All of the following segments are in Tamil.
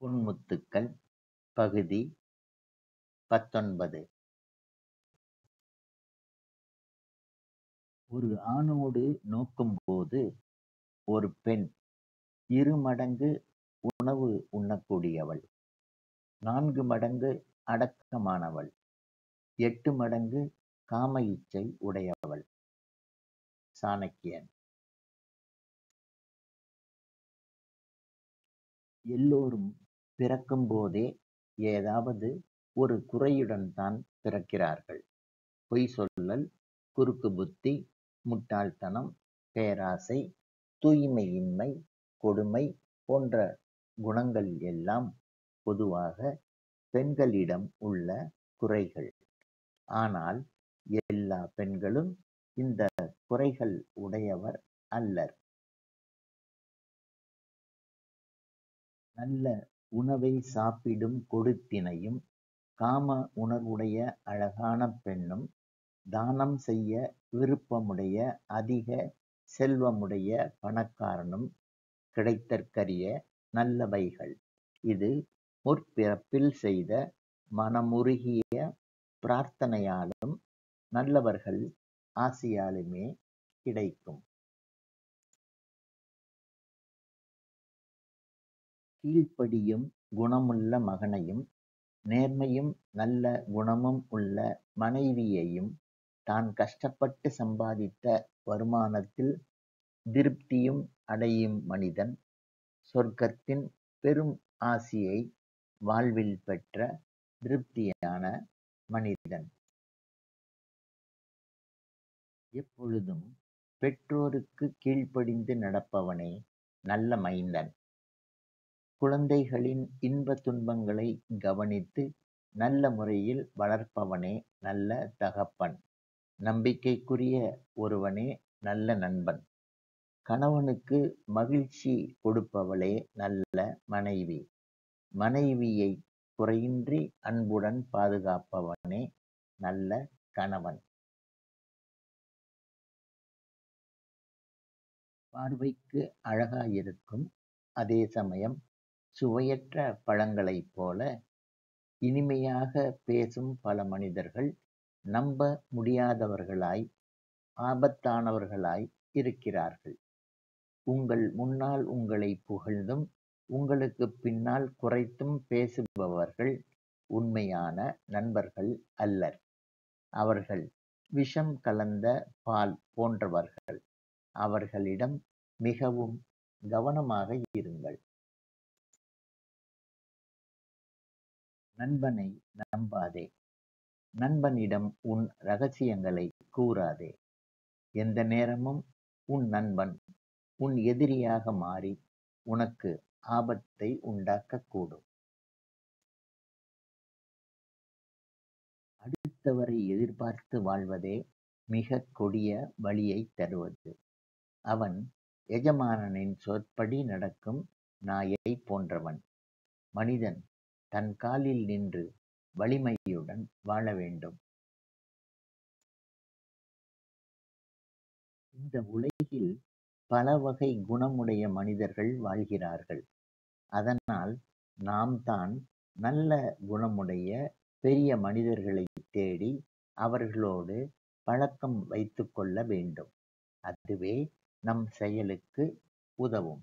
பொன்முத்துக்கள் பகுதி பத்தொன்பது ஒரு ஆணோடு நோக்கும்போது ஒரு பெண் இரு மடங்கு உணவு உண்ணக்கூடியவள் நான்கு மடங்கு அடக்கமானவள் எட்டு மடங்கு காம இச்சை உடையவள் சாணக்கியன் எல்லோரும் பிறக்கும்போதே ஏதாவது ஒரு குறையுடன் தான் பிறக்கிறார்கள் பொய் சொல்லல் குறுக்கு புத்தி முட்டாள்தனம் பேராசை தூய்மையின்மை கொடுமை போன்ற குணங்கள் எல்லாம் பொதுவாக பெண்களிடம் உள்ள குறைகள் ஆனால் எல்லா பெண்களும் இந்த குறைகள் உடையவர் அல்லர் நல்ல உணவை சாப்பிடும் கொடுத்தினையும் காம உணர்வுடைய அழகான பெண்ணும் தானம் செய்ய விருப்பமுடைய அதிக செல்வமுடைய பணக்காரனும் கிடைத்தற்கரிய நல்லவைகள் இது முற்பிறப்பில் செய்த மனமுருகிய பிரார்த்தனையாலும் நல்லவர்கள் ஆசியாலுமே கிடைக்கும் கீழ்ப்படியும் குணமுள்ள மகனையும் நேர்மையும் நல்ல குணமும் உள்ள மனைவியையும் தான் கஷ்டப்பட்டு சம்பாதித்த வருமானத்தில் திருப்தியும் அடையும் மனிதன் சொர்க்கத்தின் பெரும் ஆசியை வாழ்வில் பெற்ற திருப்தியான மனிதன் எப்பொழுதும் பெற்றோருக்கு கீழ்ப்படிந்து நடப்பவனே நல்ல மைந்தன் குழந்தைகளின் இன்ப துன்பங்களை கவனித்து நல்ல முறையில் வளர்ப்பவனே நல்ல தகப்பன் நம்பிக்கைக்குரிய ஒருவனே நல்ல நண்பன் கணவனுக்கு மகிழ்ச்சி கொடுப்பவளே நல்ல மனைவி மனைவியை குறையின்றி அன்புடன் பாதுகாப்பவனே நல்ல கணவன் பார்வைக்கு அழகாயிருக்கும் அதே சமயம் சுவையற்ற பழங்களைப் போல இனிமையாக பேசும் பல மனிதர்கள் நம்ப முடியாதவர்களாய் ஆபத்தானவர்களாய் இருக்கிறார்கள் உங்கள் முன்னால் உங்களை புகழ்ந்தும் உங்களுக்கு பின்னால் குறைத்தும் பேசுபவர்கள் உண்மையான நண்பர்கள் அல்லர் அவர்கள் விஷம் கலந்த பால் போன்றவர்கள் அவர்களிடம் மிகவும் கவனமாக இருங்கள் நண்பனை நம்பாதே நண்பனிடம் உன் ரகசியங்களை கூறாதே எந்த நேரமும் உன் நண்பன் உன் எதிரியாக மாறி உனக்கு ஆபத்தை உண்டாக்கக்கூடும் அடுத்தவரை எதிர்பார்த்து வாழ்வதே மிக கொடிய வழியை தருவது அவன் எஜமானனின் சொற்படி நடக்கும் நாயை போன்றவன் மனிதன் தன் காலில் நின்று வலிமையுடன் வாழ வேண்டும் இந்த உலகில் பல வகை குணமுடைய மனிதர்கள் வாழ்கிறார்கள் அதனால் நாம் தான் நல்ல குணமுடைய பெரிய மனிதர்களை தேடி அவர்களோடு பழக்கம் வைத்துக் கொள்ள வேண்டும் அதுவே நம் செயலுக்கு உதவும்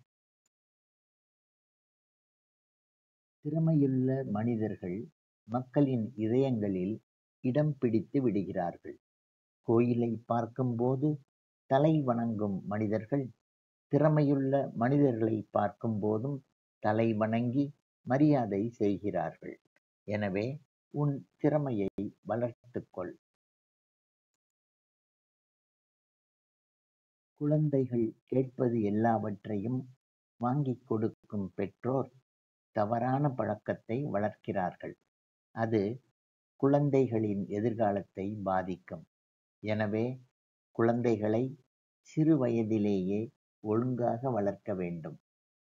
திறமையுள்ள மனிதர்கள் மக்களின் இதயங்களில் இடம் பிடித்து விடுகிறார்கள் கோயிலை பார்க்கும்போது தலை வணங்கும் மனிதர்கள் திறமையுள்ள மனிதர்களை பார்க்கும் போதும் தலை வணங்கி மரியாதை செய்கிறார்கள் எனவே உன் திறமையை வளர்த்துக்கொள் குழந்தைகள் கேட்பது எல்லாவற்றையும் வாங்கிக் கொடுக்கும் பெற்றோர் தவறான பழக்கத்தை வளர்க்கிறார்கள் அது குழந்தைகளின் எதிர்காலத்தை பாதிக்கும் எனவே குழந்தைகளை சிறு வயதிலேயே ஒழுங்காக வளர்க்க வேண்டும்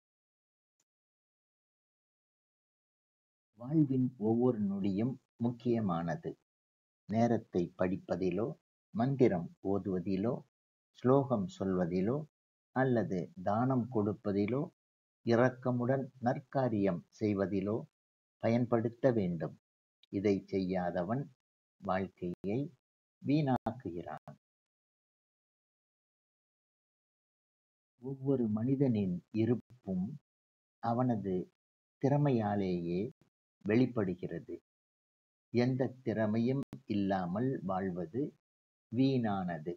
வாழ்வின் ஒவ்வொரு நொடியும் முக்கியமானது நேரத்தை படிப்பதிலோ மந்திரம் ஓதுவதிலோ ஸ்லோகம் சொல்வதிலோ அல்லது தானம் கொடுப்பதிலோ இரக்கமுடன் நற்காரியம் செய்வதிலோ பயன்படுத்த வேண்டும். இதைச் செய்யாதவன் வாழ்க்கையை வீணாக்குகிறான். ஒவ்வொரு மனிதனின் இருப்பும் அவனது திறமையாலேயே வெளிப்படுகிறது. எந்தத் திறமையும் இல்லாமல் வாழ்வது வீணானது.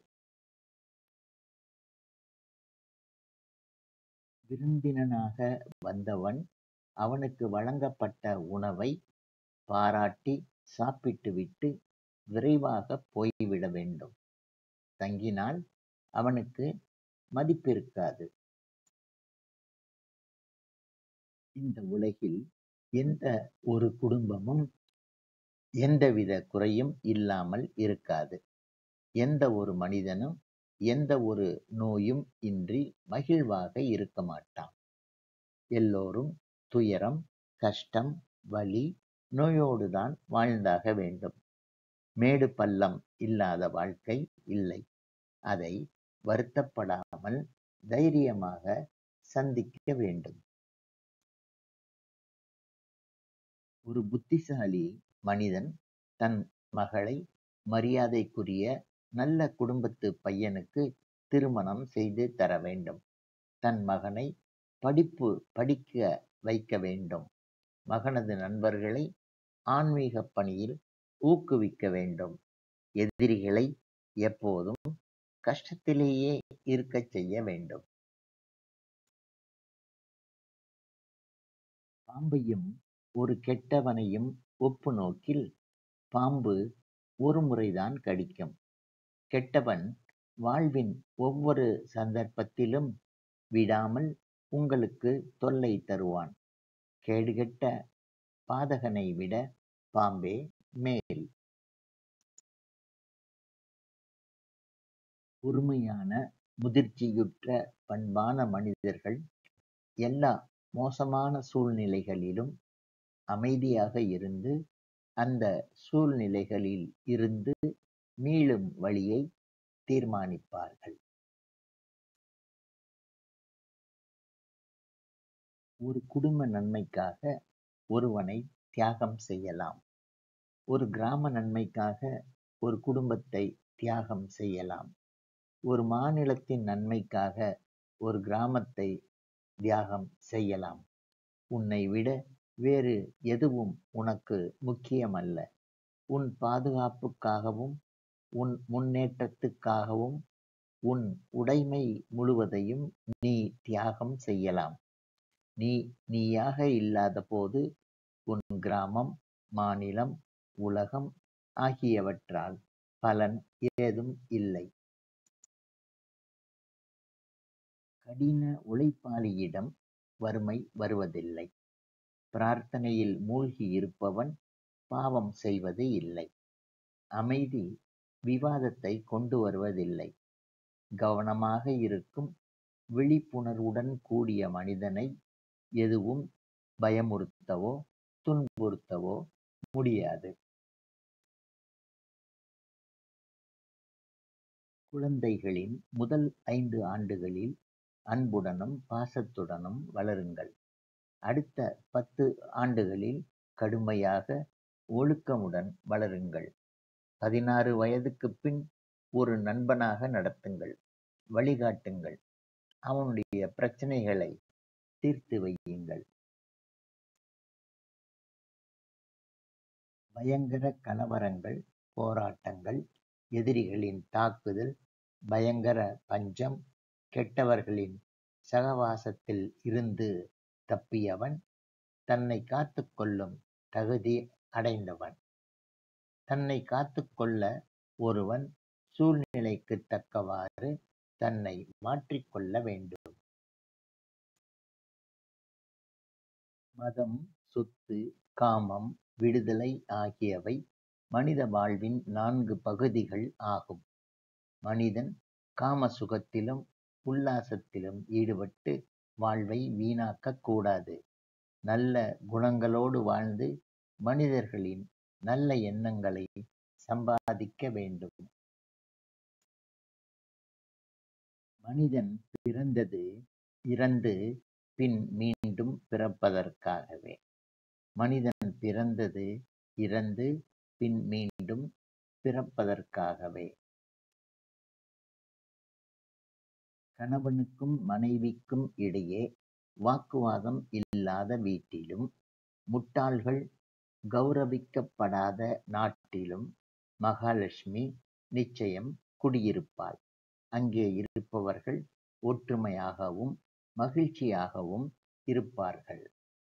விருந்தினனாக வந்தவன் அவனுக்கு வழங்கப்பட்ட உணவைப் பாராட்டிச் சாப்பிட்டுவிட்டு விரைவாகப் போய்விட வேண்டும். தங்கினால் அவனுக்கு மதிப்பிருக்காது. இந்த உலகில் எந்த ஒரு குடும்பமும் எந்தவித குறையும் இல்லாமல் இருக்காது. எந்த ஒரு மனிதனும் எந்த ஒரு நோயும் இன்றி மகிழ்வாக இருக்கமாட்டான். எல்லோரும் துயரம், கஷ்டம், வலி, நோயோடுதான் வாழ்ந்தாக வேண்டும். மேடு பள்ளம் இல்லாத வாழ்க்கை இல்லை. அதை வருத்தப்படாமல் தைரியமாக சந்திக்க வேண்டும். ஒரு புத்திசாலி மனிதன் தன் மகளை மரியாதைக்குரிய நல்ல குடும்பத்துப் பையனுக்குத் திருமணம் செய்து தர வேண்டும். தன் மகனைப் படிப்பு படிக்க வைக்க வேண்டும். மகனது நண்பர்களை ஆன்மீகப் பணியில் ஊக்குவிக்க வேண்டும். எதிரிகளை எப்போதும் கஷ்டத்திலேயே இருக்கச் செய்ய வேண்டும். பாம்பையும் ஒரு கெட்டவனையும் ஒப்பு நோக்கில் பாம்பு ஒரு முறைதான் கடிக்கும். கெட்டவன் வாழ்வின் ஒவ்வொரு சந்தர்ப்பத்திலும் விடாமல் உங்களுக்குத் தொல்லை தருவான். கேடுகெட்ட பாதகனை விட பாம்பே மேல். பொறுமையான முதிர்ச்சியுற்ற பண்பான மனிதர்கள் எல்லா மோசமான சூழ்நிலைகளிலும் அமைதியாக இருந்து அந்தச் சூழ்நிலைகளில் இருந்து மீளும் வழியைத் தீர்மானிப்பார்கள். ஒரு குடும்ப நன்மைக்காக ஒருவனைத் தியாகம் செய்யலாம். ஒரு கிராம நன்மைக்காக ஒரு குடும்பத்தைத் தியாகம் செய்யலாம். ஒரு மாநிலத்தின் நன்மைக்காக ஒரு கிராமத்தைத் தியாகம் செய்யலாம். உன்னைவிட வேறு எதுவும் உனக்கு முக்கியமல்ல. உன் பாதுகாப்புக்காகவும் உன் முன்னேற்றத்துக்காகவும் உன் உடைமை முழுவதையும் நீ தியாகம் செய்யலாம். நீ நீயாக இல்லாதபோது உன் கிராமம், மாநிலம், உலகம் ஆகியவற்றால் பலன் ஏதும் இல்லை. கடின உழைப்பாளியிடம் வறுமை வருவதில்லை. பிரார்த்தனையில் மூழ்கி இருப்பவன் பாவம் செய்வது இல்லை. அமைதி விவாதத்தைக் கொண்டு வருவதில்லை. கவனமாக இருக்கும் விழிப்புணர்வுடன் கூடிய மனிதனை எதுவும் பயமுறுத்தவோ துன்புறுத்தவோ முடியாது. குழந்தைகளின் முதல் ஐந்து ஆண்டுகளில் அன்புடனும் பாசத்துடனும் வளருங்கள். அடுத்த பத்து ஆண்டுகளில் கடுமையாக ஒழுக்கமுடன் வளருங்கள். பதினாறு வயதுக்குப் பின் ஒரு நண்பனாக நடத்துங்கள். வழிகாட்டுங்கள். அவனுடைய பிரச்சினைகளைத் தீர்த்து வையுங்கள். பயங்கர கலவரங்கள், போராட்டங்கள், எதிரிகளின் தாக்குதல், பயங்கர பஞ்சம், கெட்டவர்களின் சகவாசத்தில் இருந்து தப்பியவன் தன்னைக் காத்துக் கொள்ளும் தகுதி அடைந்தவன். தன்னைக் காத்துக் கொள்ள ஒருவன் சூழ்நிலைக்குத் தக்கவாறு தன்னை மாற்றிக் கொள்ள வேண்டும். மதம், சொத்து, காமம், விடுதலை ஆகியவை மனித வாழ்வின் நான்கு பகுதிகள் ஆகும். மனிதன் காம சுகத்திலும் உல்லாசத்திலும் ஈடுபட்டு வாழ்வை வீணாக்கக் கூடாது. நல்ல குணங்களோடு வாழ்ந்து மனிதர்களின் நல்ல எண்ணங்களைச் சம்பாதிக்க வேண்டும். மனிதன் பிறந்தது, இறந்து, பின் மீண்டும் மீண்டும் பிறப்பதற்காகவே. மனிதன் பிறந்தது இறந்து பின் மீண்டும் பிறப்பதற்காகவே. கணவனுக்கும் மனைவிக்கும் இடையே வாக்குவாதம் இல்லாத வீட்டிலும், முட்டாள்கள் கௌரவிக்கப்படாத நாட்டிலும் மகாலட்சுமி நிச்சயம் குடியிருப்பாள். அங்கே இருப்பவர்கள் ஒற்றுமையாகவும் மகிழ்ச்சியாகவும் இருப்பார்கள்.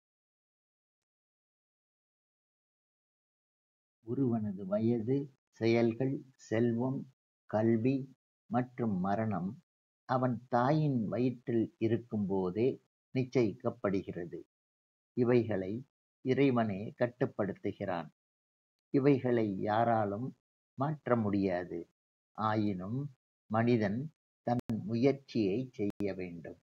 ஒருவனது வயது, செயல்கள், செல்வம், கல்வி மற்றும் மரணம் அவன் தாயின் வயிற்றில் இருக்கும்போதே நிச்சயிக்கப்படுகிறது. இவைகளை இறைவனே கட்டுப்படுத்துகிறான். இவைகளை யாராலும் மாற்ற முடியாது. ஆயினும் மனிதன் தன் முயற்சியைச் செய்ய வேண்டும்.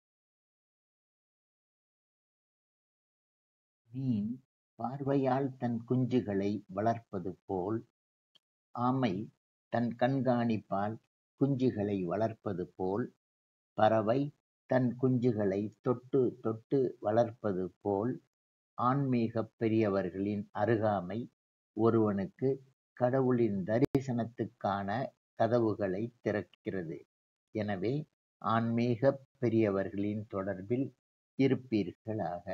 மீன் பார்வையால் தன் குஞ்சுகளை வளர்ப்பது போல், ஆமை தன் கண்காணிப்பால் குஞ்சுகளை வளர்ப்பது போல், பறவை தன் குஞ்சுகளை தொட்டு தொட்டு வளர்ப்பது போல், ஆன்மீகப் பெரியவர்களின் அருகாமை ஒருவனுக்கு கடவுளின் தரிசனத்துக்கான கதவுகளைத் திறக்கிறது. எனவே ஆன்மீகப் பெரியவர்களின் தொடர்பில் இருப்பீர்களாக.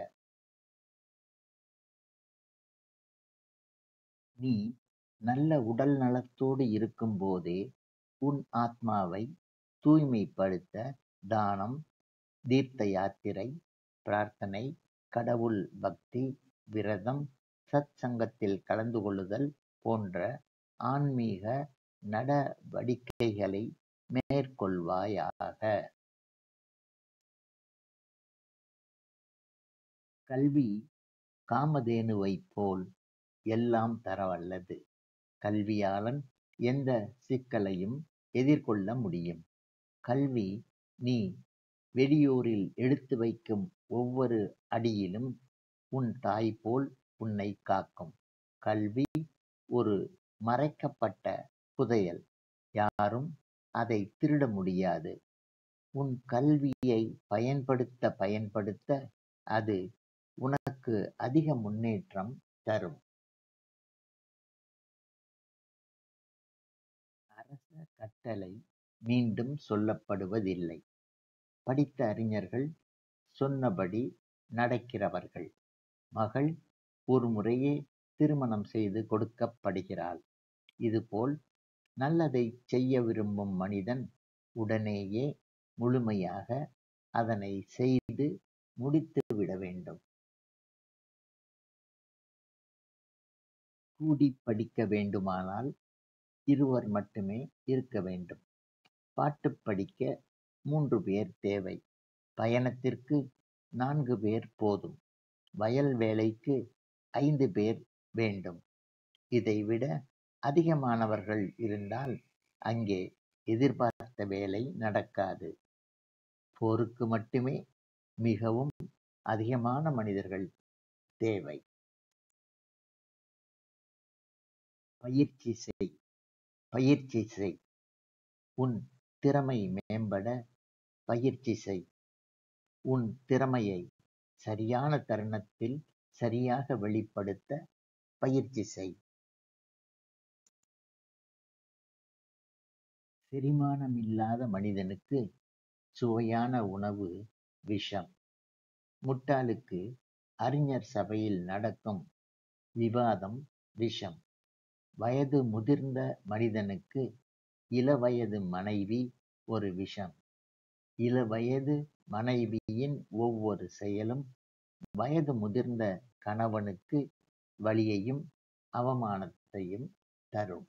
நீ நல்ல உடல் நலத்தோடு இருக்கும்போதே உன் ஆத்மாவை தூய்மைப்படுத்த தானம், தீர்த்த யாத்திரை, பிரார்த்தனை, கடவுள் பக்தி, விரதம், சத் சங்கத்தில் கலந்து கொள்ளுதல் போன்ற ஆன்மீக நடவடிக்கைகளை மேற்கொள்வாயாக. கல்வி காமதேனுவைப் போல் எல்லாம் தரவல்லது. கல்வியாளன் எந்த சிக்கலையும் எதிர்கொள்ள முடியும். கல்வி நீ வெளியூரில் எடுத்து வைக்கும் ஒவ்வொரு அடியிலும் உன் தாய்போல் உன்னைக் காக்கும். கல்வி ஒரு மறைக்கப்பட்ட புதையல். யாரும் அதைத் திருட முடியாது. உன் கல்வியை பயன்படுத்த பயன்படுத்த அது உனக்கு அதிக முன்னேற்றம் தரும். அரச கட்டளை மீண்டும் சொல்லப்படுவதில்லை. படித்த அறிஞர்கள் சொன்னபடி நடக்கிறவர்கள். மகள் ஒரு முறையே திருமணம் செய்து கொடுக்கப்படுகிறாள். இதுபோல் நல்லதைச் செய்ய விரும்பும் மனிதன் உடனேயே முழுமையாக அதனைச் செய்து முடித்துவிட வேண்டும். கூடிப் படிக்க வேண்டுமானால் இருவர் மட்டுமே இருக்க வேண்டும். பாட்டுப் படிக்க மூன்று பேர் தேவை. பயணத்திற்கு நான்கு பேர் போதும். வயல் வேலைக்கு ஐந்து பேர் வேண்டும். இதைவிட அதிகமானவர்கள் இருந்தால் அங்கே எதிர்பார்த்த வேலை நடக்காது. போருக்கு மட்டுமே மிகவும் அதிகமான மனிதர்கள் தேவை. பயிற்சி செய். பயிற்சி செய். உன் திறமை மேம்பட பயிற்சி செய். உன் திறமையை சரியான தருணத்தில் சரியாக வெளிப்படுத்த பயிற்சி செய். செரிமானமில்லாத மனிதனுக்கு சுவையான உணவு விஷம். முட்டாளுக்கு அறிஞர் சபையில் நடக்கும் விவாதம் விஷம். வயது முதிர்ந்த மனிதனுக்கு இளவயது மனைவி ஒரு விஷம். இளவயது மனைவியின் ஒவ்வொரு செயலும் வயது முதிர்ந்த கணவனுக்கு வலியையும் அவமானத்தையும் தரும்.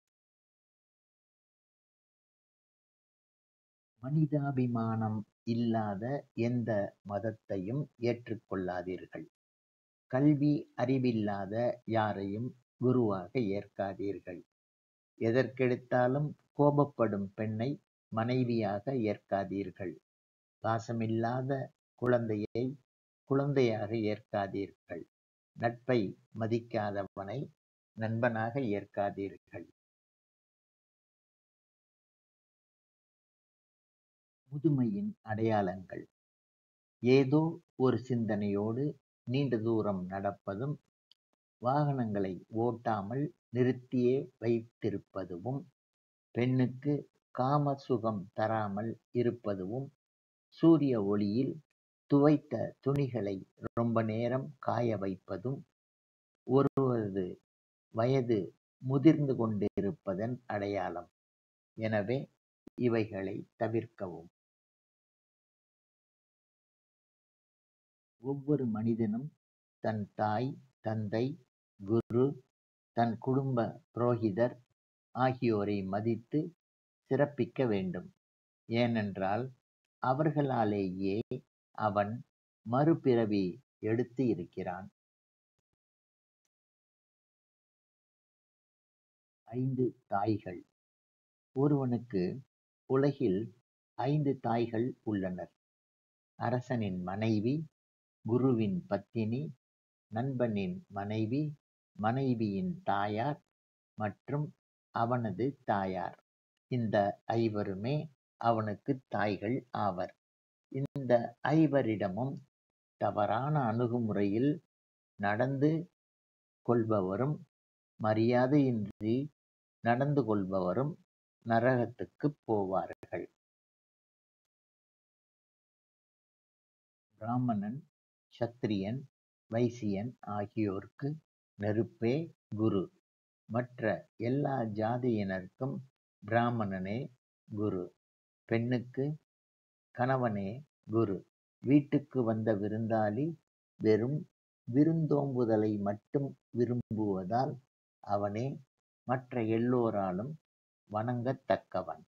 மனிதாபிமானம் இல்லாத எந்த மதத்தையும் ஏற்றுக் கொள்ளாதீர்கள். கல்வி அறிவில்லாத யாரையும் குருவாக ஏற்காதீர்கள். எதற்கெடுத்தாலும் கோபப்படும் பெண்ணை மனைவியாக ஏற்காதீர்கள். பாசமில்லாத குழந்தையை குழந்தையாக ஏற்காதீர்கள். நட்பை மதிக்காதவனை நண்பனாக ஏற்காதீர்கள். முதுமையின் அடையாளங்கள் ஏதோ ஒரு சிந்தனையோடு நீண்ட தூரம் நடப்பதும் வாகனங்களை ஓட்டாமல் நிறுத்தியே வைத்திருப்பதுவும் பெண்ணுக்கு காம சுகம் தராமல் இருப்பதுவும் சூரிய ஒளியில் துவைத்த துணிகளை ரொம்ப நேரம் காய வைப்பதும் ஒருவரது வயது முதிர்ந்து கொண்டிருப்பதன் அடையாளம் எனவே இவைகளை தவிர்க்கவும் ஒவ்வொரு மனிதனும் தன் தாய் தந்தை குரு தன் குடும்ப புரோகிதர் ஆகியோரை மதித்து சிறப்பிக்க வேண்டும் ஏனென்றால் அவர்களாலேயே அவன் மறுபிறவி எடுத்து இருக்கிறான் ஐந்து தாய்கள் ஒருவனுக்கு உலகில் ஐந்து தாய்கள் உள்ளனர் அரசனின் மனைவி குருவின் பத்தினி நண்பனின் மனைவி மனைவியின் தாயார் மற்றும் அவனது தாயார் இந்த ஐவருமே அவனுக்கு தாய்கள் ஆவர் இந்த ஐவரிடமும் தவறான அணுகுமுறையில் நடந்து கொள்பவரும் மரியாதையின்றி நடந்து கொள்பவரும் நரகத்துக்குப் போவார்கள் பிராமணன் சத்திரியன் வைசியன் ஆகியோர்க்கு நெருப்பே குரு மற்ற எல்லா ஜாதியினருக்கும் பிராமணனே குரு பெண்ணுக்கு கணவனே குரு வீட்டுக்கு வந்த விருந்தாளி வெறும் விருந்தோம்புதலை மட்டும் விரும்புவதால் அவனே மற்ற எல்லோராலும் வணங்கத்தக்கவன்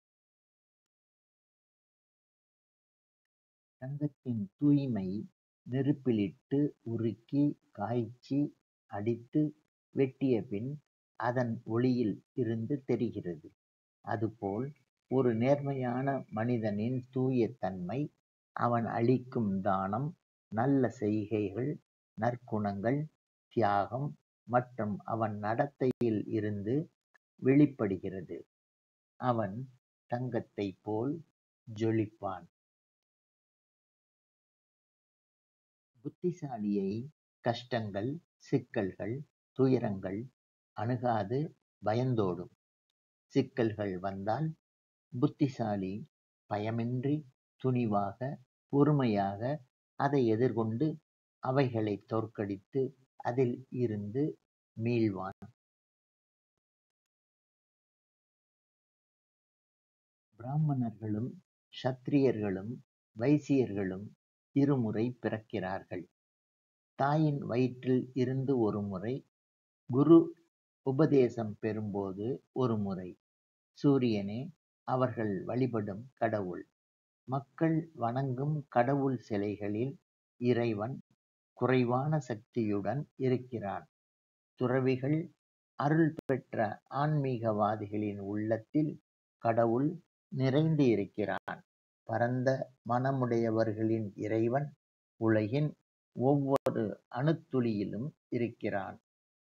தங்கத்தின் தூய்மை நெருப்பிலிட்டு உருக்கி காய்ச்சி அடித்து வெட்டிய பின் அதன் ஒளியில் இருந்து தெரிகிறது அதுபோல் ஒரு நேர்மையான மனிதனின் தூய தன்மை அவன் அளிக்கும் தானம் நல்ல செய்கைகள் நற்குணங்கள் தியாகம் மற்றும் அவன் நடத்தையில் இருந்து வெளிப்படுகிறது அவன் தங்கத்தைப் போல் ஜொலிப்பான் புத்திசாலியை கஷ்டங்கள் சிக்கல்கள் துயரங்கள் அணுகாது பயந்தோடும் சிக்கல்கள் வந்தால் புத்திசாலி பயமின்றி துணிவாக பொறுமையாக அதை எதிர்கொண்டு அவைகளை தோற்கடித்து அதில் இருந்து மீள்வான் பிராமணர்களும் சத்திரியர்களும் வைசியர்களும் இருமுறை பிறக்கிறார்கள் தாயின் வயிற்றில் இருந்து ஒரு முறை குரு உபதேசம் பெறும்போது ஒரு முறை சூரியனே அவர்கள் வழிபடும் கடவுள் மக்கள் வணங்கும் கடவுள் சிலைகளில் இறைவன் குறைவான சக்தியுடன் இருக்கிறான் துறவிகள் அருள் பெற்ற ஆன்மீகவாதிகளின் உள்ளத்தில் கடவுள் நிறைந்து இருக்கிறான் பரந்த மனமுடையவர்களின் இறைவன் உலகின் ஒவ்வொரு அணுத்துளியிலும் இருக்கிறான்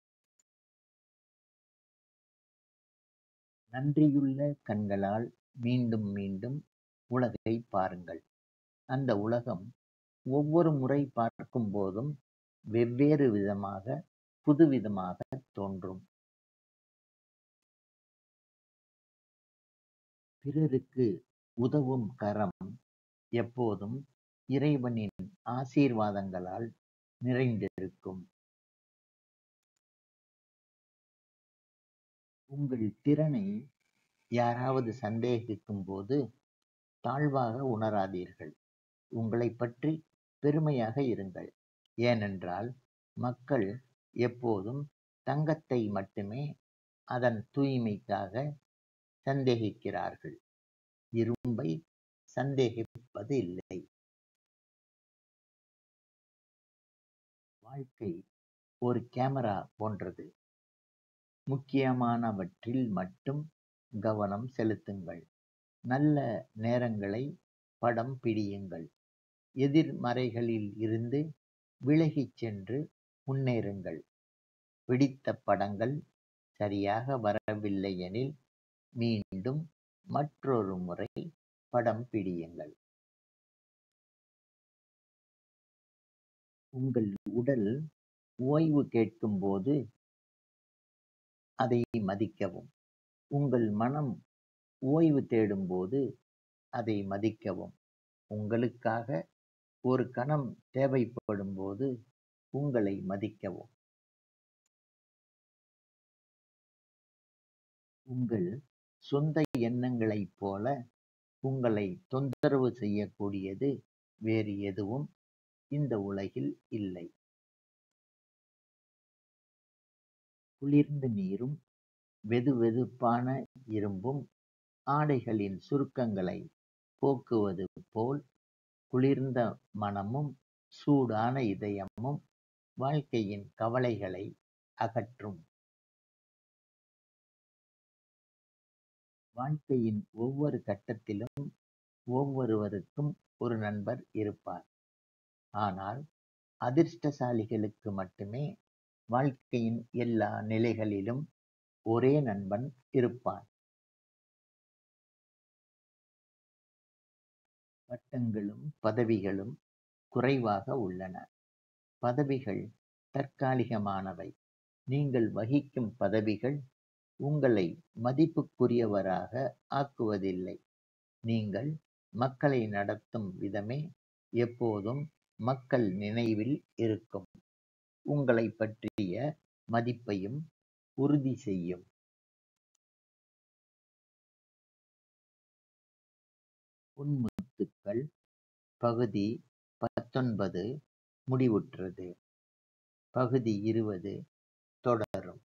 நன்றியுள்ள கண்களால் மீண்டும் மீண்டும் உலகை பாருங்கள் அந்த உலகம் ஒவ்வொரு முறை பார்க்கும் போதும் வெவ்வேறு விதமாக புதுவிதமாக தோன்றும் பிறருக்கு உதவும் கரம் எப்போதும் இறைவனின் ஆசீர்வாதங்களால் நிறைந்திருக்கும் உங்கள் திறனை யாராவது சந்தேகிக்கும் போது தாழ்வாக உணராதீர்கள் உங்களைப் பற்றி பெருமையாக இருங்கள் ஏனென்றால் மக்கள் எப்போதும் தங்கத்தை மட்டுமே அதன் தூய்மைக்காக சந்தேகிக்கிறார்கள் இரும்பை சந்தேகிப்பது இல்லை வாழ்க்கை ஒரு கேமரா போன்றது முக்கியமானவற்றில் மட்டும் கவனம் செலுத்துங்கள் நல்ல நேரங்களை படம் பிடியுங்கள் எதிர்மறைகளில் இருந்து விலகிச் சென்று முன்னேறுங்கள் பிடித்த படங்கள் சரியாக வரவில்லை எனில் மீண்டும் மற்றொரு முறை படம் பிடியுங்கள் உங்கள் உடல் ஓய்வு கேட்கும்போது அதை மதிக்கவும் உங்கள் மனம் ஓய்வு தேடும்போது அதை மதிக்கவும் உங்களுக்காக ஒரு கணம் தேவைப்படும்போது உங்களை மதிக்கவும் உங்கள் சொந்த எண்ணங்களைப் போல உங்களை தொந்தரவு செய்யக்கூடியது வேறு எதுவும் இந்த உலகில் இல்லை குளிர்ந்த நீரும் வெதுவெதுப்பான இரும்பும் ஆடைகளின் சுருக்கங்களை போக்குவது போல் குளிர்ந்த மனமும் சூடான இதயமும் வாழ்க்கையின் கவலைகளை அகற்றும் வாழ்க்கையின் ஒவ்வொரு கட்டத்திலும் ஒவ்வொருவருக்கும் ஒரு நண்பர் இருப்பார் ஆனால் அதிர்ஷ்டசாலிகளுக்கு மட்டுமே வாழ்க்கையின் எல்லா நிலைகளிலும் ஒரே நண்பன் இருப்பான் பட்டங்களும் பதவிகளும் குறைவாக உள்ளன பதவிகள் தற்காலிகமானவை நீங்கள் வகிக்கும் பதவிகள் உங்களை மதிப்புக்குரியவராக ஆக்குவதில்லை நீங்கள் மக்களை நடத்தும் விதமே எப்போதும் மக்கள் நினைவில் இருக்கும் உங்களை பற்றிய மதிப்பையும் உறுதி செய்யும் பொன்முத்துக்கள் பகுதி பத்தொன்பது முடிவுற்றது பகுதி இருபது தொடரும்